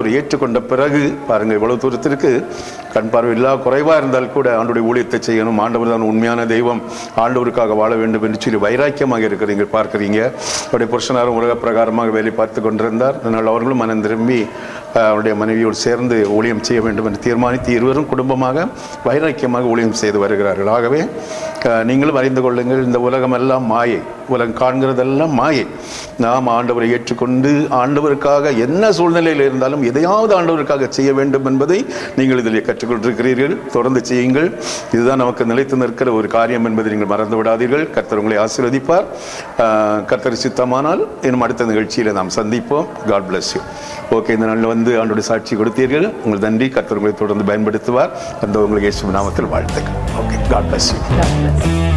ஆண்டவரை ஏற்றுக்கொண்ட பிறகு பாருங்க இவ்வளவு தூரத்திற்கு கண் பார்வை இல்லா குறைவா இருந்தால் கூட ஆண்டோடைய ஊழியத்தை செய்யணும் ஆண்டவர் தான் உண்மையான தெய்வம் ஆண்டவருக்காக வாழ வேண்டும் என்று சொல்லி வைராக்கியமாக இருக்கிறீங்க பார்க்கிறீங்க அவருடைய புருஷனாரும் உலக பிரகாரமாக வேலை பார்த்து கொண்டிருந்தார் அதனால் அவர்களும் மனம் திரும்பி அஹ், அவருடைய மனைவியோடு சேர்ந்து ஊழியம் செய்ய வேண்டும் என்று தீர்மானித்து இருவரும் குடும்பமாக வைராக்கியமாக ஊழியம் செய்து வருகிறார்கள் ஆகவே அஹ், நீங்களும் அறிந்து கொள்ளுங்கள் இந்த உலகம் எல்லாம் மாயை உலகம் காண்கிறதெல்லாம் மாயை நாம் ஆண்டவரை ஏற்றுக்கொண்டு ஆண்டவருக்காக என்ன சூழ்நிலையில் இருந்தாலும் எதையாவது ஆண்டவருக்காக செய்ய வேண்டும் என்பதை நீங்கள் இதில் கற்றுக்கொண்டிருக்கிறீர்கள் தொடர்ந்து செய்யுங்கள் இதுதான் நமக்கு நிலைத்து நிற்கிற ஒரு காரியம் என்பதை நீங்கள் மறந்து விடாதீர்கள் கர்த்தர் உங்களை ஆசீர்வதிப்பார் அஹ், கர்த்தர் சித்தமானால் இன்னும் அடுத்த நிகழ்ச்சியில் நாம் சந்திப்போம் காட் bless யூ ஓகே இந்த நாளில் வந்து ஆண்டோட சாட்சி கொடுத்தீர்கள் உங்களுக்கு நன்றி கர்த்தர் உங்களை தொடர்ந்து பயன்படுத்துவார் அந்த உங்களுக்கு இயேசு நாமத்தில் வாழ்த்துக்கள் okay God bless you God bless.